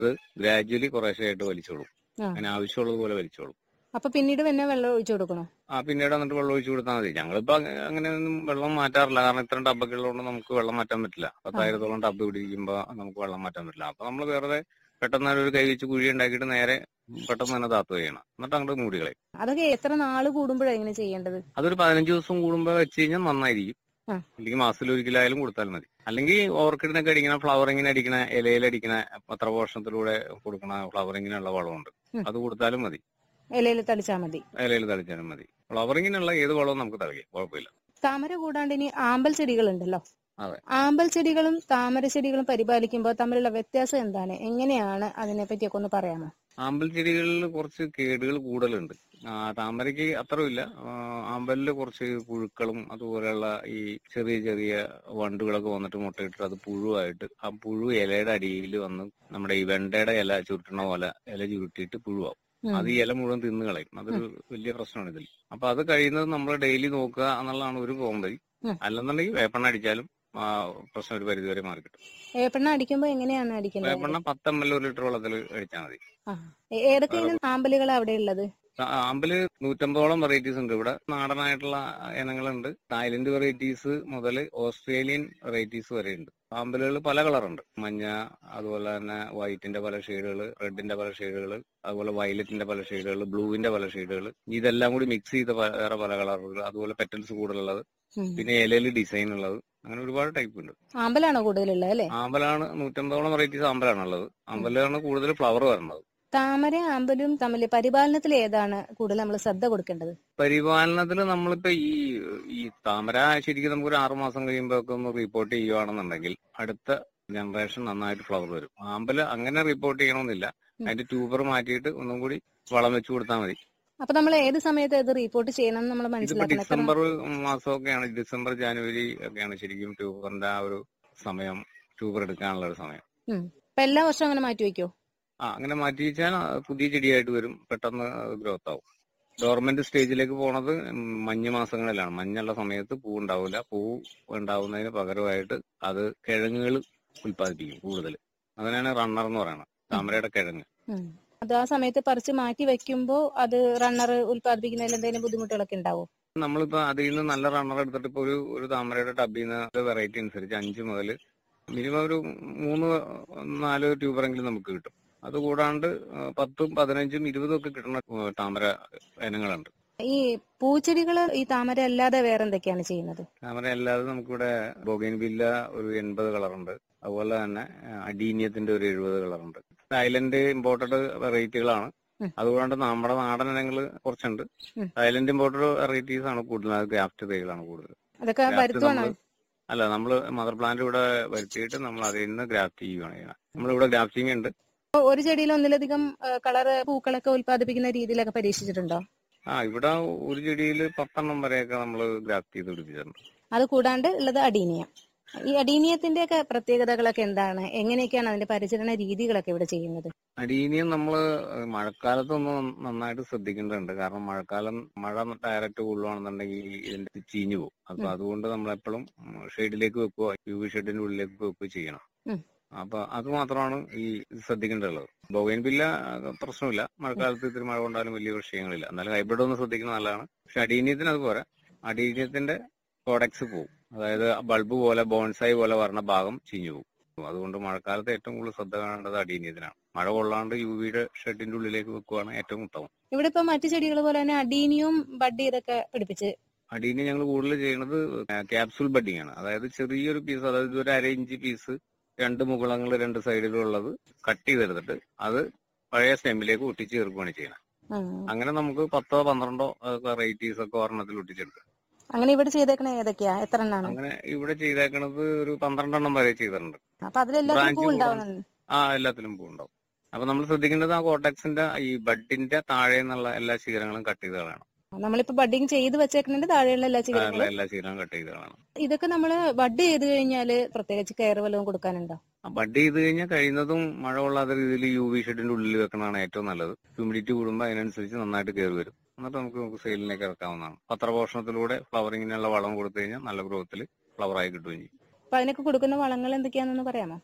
ഇത് ഗ്രാജുവലി കുറേശ്ശെയായിട്ട് വലിച്ചോളും ആ. അങ്ങനെ ആവശ്യമുള്ളത് പോലെ വലിച്ചോളും അപ്പൊ പിന്നീട് പിന്നെ വെള്ളം ഒഴിച്ചു കൊടുക്കണോ ആ പിന്നീട് എന്നിട്ട് വെള്ളം ഒഴിച്ചു കൊടുത്താൽ മതി ഞങ്ങളിപ്പോ അങ്ങ- അങ്ങനെയൊന്നും വെള്ളം മാറ്റാറില്ല കാരണം ഇത്രയും ടബൊക്കെ ഉള്ളതുകൊണ്ട് നമുക്ക് വെള്ളം മാറ്റാൻ പറ്റില്ല പത്തായിരത്തോളം ടബ് പിടിക്കുമ്പോ നമുക്ക് വെള്ളം മാറ്റാൻ പറ്റില്ല അപ്പൊ നമ്മൾ വെറുതെ പെട്ടെന്ന് ഒരു കൈ വെച്ച് കുഴി ഉണ്ടാക്കിയിട്ട് നേരെ പെട്ടെന്ന് തന്നെ താത്തു ചെയ്യണം എന്നിട്ട് അങ്ങോട്ട് മൂടികളെ അതൊക്കെ എത്ര നാള് കൂടുമ്പോഴാണ് ഇങ്ങനെ ചെയ്യേണ്ടത് അതൊരു പതിനഞ്ച് ദിവസം കൂടുമ്പോ വെച്ച് കഴിഞ്ഞാൽ നന്നായിരിക്കും ആ. അല്ലെങ്കിൽ മാസത്തിൽ ഒരിക്കലായാലും കൊടുത്താൽ മതി അല്ലെങ്കിൽ ഓർക്കിഡിനൊക്കെ അടിക്കണ ഫ്ലവറിങ്ങിന് അടിക്കണ ഇലയിലടിക്കണ പത്രപോഷണത്തിലൂടെ കൊടുക്കണ ഫ്ലവറിങ്ങിനുള്ള വളമുണ്ട് ഉം. അത് കൊടുത്താലും മതി ഇലയിൽ തളിച്ചാൽ മതി ഇലയിൽ തളിച്ചാലും മതി ഫ്ലവറിങ്ങിനുള്ള ഏത് വളവും നമുക്ക് തളിക്കാം കുഴപ്പമില്ല താമര കൂടാണ്ട് ഇനി ആമ്പൽ ചെടികൾ ഉണ്ടല്ലോ അതെ. ആമ്പൽ ചെടികളും താമര ചെടികളും പരിപാലിക്കുമ്പോൾ തമ്മിലുള്ള വ്യത്യാസം എന്താണ് എങ്ങനെയാണ് അതിനെ പറ്റിയൊക്കെ ഒന്ന് പറയാമോ ആമ്പൽ ചെടികളിൽ കുറച്ച് കേടുകൾ കൂടുതലുണ്ട് ആ, താമരയ്ക്ക് അത്രയില്ല ആമ്പലില് കുറച്ച് പുഴുക്കളും അതുപോലെയുള്ള ഈ ചെറിയ ചെറിയ വണ്ടുകളൊക്കെ വന്നിട്ട് മുട്ടയിട്ടിട്ട് അത് പുഴുവായിട്ട് ആ പുഴു ഇലയുടെ അടിയിൽ വന്ന് നമ്മുടെ ഈ വെണ്ടയുടെ ഇല ചുരുട്ടണ പോലെ ഇല ചുരുട്ടിയിട്ട് പുഴുവാകും ഉം. അത് ഈ ഇല മുഴുവൻ തിന്നു കളയും അതൊരു വലിയ പ്രശ്നമാണ് ഇതിൽ അപ്പൊ അത് കഴിയുന്നത് നമ്മൾ ഡെയിലി നോക്കുക എന്നുള്ളതാണ് ഒരു പോംവഴി ഉം. അല്ലെന്നുണ്ടെങ്കിൽ വേപ്പെണ്ണ അടിച്ചാലും ആ പ്രശ്നം ഒരു പരിധി വരെ മാറി കിട്ടും ഏപ്പെണ്ണ അടിക്കുമ്പോൾ എങ്ങനെയാണ് അടിക്കുന്നത് വേപ്പെണ്ണ പത്ത് എം എൽ ഒരു ലിറ്റർ വെള്ളത്തിൽ അടിച്ചാൽ മതി ആ. ഏ- ഏതൊക്കെ ഇനം ആമ്പലുകളാണ് അവിടെ ഉള്ളത് ആ, ആമ്പല് നൂറ്റമ്പതോളം വെറൈറ്റീസ് ഉണ്ട് ഇവിടെ നാടനായിട്ടുള്ള ഇനങ്ങളുണ്ട് തായ്ലൻഡ് വെറൈറ്റീസ് മുതൽ ഓസ്ട്രേലിയൻ വെറൈറ്റീസ് വരെ ഉണ്ട് ആമ്പലുകൾ പല കളറുണ്ട് മഞ്ഞ അതുപോലെ തന്നെ വൈറ്റിന്റെ പല ഷെയ്ഡുകൾ റെഡിന്റെ പല ഷെയ്ഡുകൾ അതുപോലെ വയലറ്റിന്റെ പല ഷെയ്ഡുകൾ ബ്ലൂവിന്റെ പല ഷെയ്ഡുകൾ ഇതെല്ലാം കൂടി മിക്സ് ചെയ്ത പ- വേറെ പല കളറുകൾ അതുപോലെ പെറ്റൽസ് കൂടുതലുള്ളത് ഉം. പിന്നെ ഇലയിൽ ഡിസൈൻ ഉള്ളത് അങ്ങനെ ഒരുപാട് ടൈപ്പ് ഉണ്ട് ആമ്പലാണോ കൂടുതലുള്ളത് അല്ലെ ആമ്പലാണ് നൂറ്റമ്പതോളം വെറൈറ്റീസ് ആമ്പലാണുള്ളത് ആമ്പലാണ് കൂടുതൽ ഫ്ലവർ വരുന്നത് താമര ആമ്പലും തമ്മിൽ പരിപാലനത്തിൽ ഏതാണ് കൂടുതൽ നമ്മൾ ശ്രദ്ധ കൊടുക്കേണ്ടത് പരിപാലനത്തിൽ നമ്മളിപ്പോ ഈ ഈ താമര ശരിക്കും നമുക്ക് ഒരു ആറുമാസം കഴിയുമ്പോ ഒക്കെ ഒന്ന് റിപ്പോർട്ട് ചെയ്യുവാണെന്നുണ്ടെങ്കിൽ അടുത്ത ജനറേഷൻ നന്നായിട്ട് ഫ്ലവർ വരും ആമ്പല് അങ്ങനെ റിപ്പോർട്ട് ചെയ്യണമെന്നില്ല ഉം. അതിന്റെ ട്യൂബർ മാറ്റിയിട്ട് ഒന്നും കൂടി വളം വെച്ച് കൊടുത്താൽ മതി അപ്പൊ നമ്മൾ ഏത് സമയത്ത് ഇത് റിപ്പോർട്ട് ചെയ്യണം നമ്മൾ ഇതിപ്പോ മനസ്സിലാക്കണം എത്ര ഡിസംബർ മാസമൊക്കെയാണ് ഡിസംബർ ജനുവരി ഒക്കെയാണ് ശരിക്കും ട്യൂബറിന്റെ ആ ഒരു സമയം ട്യൂബർ എടുക്കാനുള്ള ഒരു സമയം ഇപ്പൊ എല്ലാ വർഷവും അങ്ങനെ മാറ്റി വെക്കോ ആ അങ്ങനെ മാറ്റി വെച്ചാൽ പുതിയ ചെടിയായിട്ട് വരും പെട്ടെന്ന് ഗ്രോത്ത് ആവും ഡോർമെന്റ് സ്റ്റേജിലേക്ക് പോണത് മഞ്ഞ് മാസങ്ങളിലാണ് മഞ്ഞുള്ള സമയത്ത് പൂ ഉണ്ടാവില്ല പൂ ഉണ്ടാവുന്നതിന് പകരമായിട്ട് അത് കിഴങ്ങുകൾ ഉൽപ്പാദിപ്പിക്കും കൂടുതൽ അതിനാണ് റണ്ണർ എന്ന് പറയുന്നത് താമരയുടെ കിഴങ്ങ് ഉം. അത് ആ സമയത്ത് പറിച്ച് മാറ്റി വെക്കുമ്പോ അത് റണ്ണർ ഉൽപ്പാദിപ്പിക്കുന്നതിൽ എന്തെങ്കിലും ബുദ്ധിമുട്ടുകളൊക്കെ ഉണ്ടാവോ നമ്മളിപ്പോ അതിൽ നിന്ന് നല്ല റണ്ണർ എടുത്തിട്ട് ഇപ്പൊ ഒരു ഒരു താമരയുടെ ടബിൽ നിന്ന് വെറൈറ്റി അനുസരിച്ച് അഞ്ച് മുതൽ മിനിമം ഒരു മൂന്ന് നാല് ട്യൂബറെങ്കിലും നമുക്ക് കിട്ടും അത് കൂടാണ്ട് ആ, പത്തും പതിനഞ്ചും ഇരുപതും ഒക്കെ കിട്ടുന്ന ആ, താമര ഇനങ്ങളുണ്ട് ഈ പൂച്ചെടികൾ ഈ താമര അല്ലാതെ വേറെ എന്തൊക്കെയാണ് ചെയ്യുന്നത് താമര അല്ലാതെ നമുക്കിവിടെ ബൊഗൈൻവില്ല ഒരു എൺപത് കളറുണ്ട് അതുപോലെ തന്നെ ആ, അഡീനിയത്തിന്റെ ഒരു എഴുപത് കളറുണ്ട് തായ്ലൻഡ് ഇമ്പോർട്ടഡ് വെറൈറ്റികളാണ് ഉം. അതുകൊണ്ട് നമ്മുടെ നാടൻ ഇനങ്ങൾ കുറച്ചുണ്ട് ഉം. തായ്ലൻഡ് ഇമ്പോർട്ടഡ് വെറൈറ്റീസ് ആണ് കൂടുതൽ അത് ഗ്രാഫ്റ്റ് തൈകളാണ് കൂടുതൽ അതൊക്കെ ഗ്രാഫ്റ്റ് വരുത്തുവാണോ നമ്മള് അല്ല നമ്മൾ മദർ പ്ലാന്റ് ഇവിടെ വരുത്തിയിട്ട് നമ്മൾ അതിൽ നിന്ന് ഗ്രാഫ്റ്റ് ചെയ്യുകയാണ് ചെയ്യുന്നത് നമ്മളിവിടെ ഗ്രാഫ്റ്റിംഗ് ഉണ്ട് ഇപ്പൊ ഒരു ചെടിയിൽ ഒന്നിലധികം കളറ് പൂക്കളൊക്കെ ഉൽപ്പാദിപ്പിക്കുന്ന രീതിയിലൊക്കെ പരീക്ഷിച്ചിട്ടുണ്ടോ ആ ഇവിടെ ഒരു ചെടിയിൽ പത്തെണ്ണം വരെയൊക്കെ നമ്മൾ ഗ്രാഫ്റ്റ് ചെയ്ത് പിടിപ്പിച്ചിട്ടുണ്ട് അത് കൂടാണ്ട് ഉള്ളത് അടീനിയ ഈ അടീനിയത്തിന്റെ ഒക്കെ പ്രത്യേകതകളൊക്കെ എന്താണ് എങ്ങനെയൊക്കെയാണ് അതിന്റെ പരിചരണ രീതികളൊക്കെ ഇവിടെ ചെയ്യുന്നത് അടീനിയം നമ്മൾ മഴക്കാലത്തൊന്നും നന്നായിട്ട് ശ്രദ്ധിക്കേണ്ടതുണ്ട് കാരണം മഴക്കാലം മഴ ഡയറക്റ്റ് കൊള്ളുവാണെന്നുണ്ടെങ്കിൽ ഇതിന്റെ ചീഞ്ഞു പോകും അപ്പൊ ഉം. അതുകൊണ്ട് നമ്മൾ എപ്പോഴും ഷെയ്ഡിലേക്ക് വെക്കുക യു വി ഷെഡിന്റെ ഉള്ളിലേക്ക് വെക്കുക ചെയ്യണം ഉം. അപ്പൊ അത് മാത്രമാണ് ഈ ശ്രദ്ധിക്കേണ്ടതുള്ളത് ബോഗൈൻ പില്ല പ്രശ്നമില്ല മഴക്കാലത്ത് ഇത്തിരി മഴ കൊണ്ടാലും വലിയ വിഷയങ്ങളില്ല എന്നാലും ഹൈബ്രിഡ് ഒന്ന് ശ്രദ്ധിക്കുന്നത് നല്ലതാണ് പക്ഷെ അടീനിയത്തിന് അതുപോലെ അടീനിയത്തിന്റെ പ്രോഡക്ട്സ് പോകും അതായത് ബൾബ് പോലെ ബോൺസായി പോലെ വരുന്ന ഭാഗം ചീഞ്ഞു പോകും അതുകൊണ്ട് മഴക്കാലത്ത് ഏറ്റവും കൂടുതൽ ശ്രദ്ധ കാണേണ്ടത് അടീനിയത്തിനാണ് മഴ കൊള്ളാണ്ട് യു വിയുടെ ഷെഡിന്റെ ഉള്ളിലേക്ക് വെക്കുകയാണ് ഏറ്റവും ഉത്തമം ഇവിടെ ഇപ്പൊ മറ്റു ചെടികൾ പോലെ തന്നെ അടീനിയും ബഡ് ഇതൊക്കെ പിടിപ്പിച്ച് അടീനി ഞങ്ങൾ കൂടുതൽ ചെയ്യുന്നത് ക്യാപ്സൂൾ ബഡിങ് ആണ് അതായത് ചെറിയൊരു പീസ് അതായത് ഒരു അര ഇഞ്ച് പീസ് രണ്ട് മുകളങ്ങൾ രണ്ട് സൈഡിലും ഉള്ളത് കട്ട് ചെയ്തെടുത്തിട്ട് അത് പഴയ സ്റ്റെമ്മിലേക്ക് ഒട്ടിച്ച് ചേർക്കുകയാണ് ചെയ്യുന്നത് ഉം. അങ്ങനെ നമുക്ക് പത്തോ പന്ത്രണ്ടോ വെറൈറ്റീസ് ഒക്കെ ഒരെണ്ണത്തിൽ ഒട്ടിച്ചെടുക്കാം അങ്ങനെ ഇവിടെ ചെയ്തേക്കണ ഏതൊക്കെയാ എത്ര എണ്ണാണ് അങ്ങനെ ഇവിടെ ചെയ്തേക്കണത് ഒരു പന്ത്രണ്ടെണ്ണം വരെ ചെയ്തിട്ടുണ്ട് അപ്പൊ അതിലെല്ലാത്തിലും ബ്രാഞ്ച് പൂ കൂടാൻ- ഉണ്ടാവുന്നുണ്ട് ആ എല്ലാത്തിലും പൂവുണ്ടാവും അപ്പൊ നമ്മൾ ശ്രദ്ധിക്കേണ്ടത് ആ കോട്ടക്സിന്റെ ഈ ബഡിന്റെ താഴെ നിന്നുള്ള എല്ലാ ശീലങ്ങളും കട്ട് ചെയ്ത് കളയണം നമ്മളിപ്പോ ബഡിങ് ചെയ്ത് വെച്ചേക്കുന്നതിന്റെ താഴെയുള്ള എല്ലാ ആ, ചിത്രങ്ങളും എല്ലാ- എല്ലാ ശീലങ്ങളും കട്ട് ചെയ്ത് കളയണം ഇതൊക്കെ നമ്മള് ബഡ് ചെയ്ത് കഴിഞ്ഞാല് പ്രത്യേകിച്ച് കെയർ വല്ലതും കൊടുക്കാനുണ്ടോ ആ ബഡ് ചെയ്ത് കഴിഞ്ഞാൽ കഴിയുന്നതും മഴ കൊള്ളാത്ത രീതിയിൽ യു വി ഷെഡിന്റെ ഉള്ളിൽ വെക്കണതാണ് ഏറ്റവും നല്ലത് ഹ്യൂമിഡിറ്റി കൂടുമ്പോൾ അതിനനുസരിച്ച് നന്നായിട്ട് കയറി വരും എന്നിട്ട് നമുക്ക് നമുക്ക് സെയിലിലേക്ക് ഇറക്കാവുന്നതാണ് പത്രപോഷണത്തിലൂടെ ഫ്ലവറിങ്ങിനുള്ള വളം കൊടുത്തു കഴിഞ്ഞാൽ നല്ല ഗ്രോത്തിൽ ഫ്ലവർ ആയി കിട്ടുകയും ചെയ്യും അപ്പൊ അതിനൊക്കെ കൊടുക്കുന്ന വളങ്ങൾ എന്തൊക്കെയാണെന്ന് പറയാമോ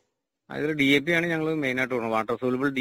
അതിൽ ഡി എ പി ആണ് ഞങ്ങൾ മെയിൻ ആയിട്ട് കൊടുക്കുന്നത് വാട്ടർ സോലുബിൾ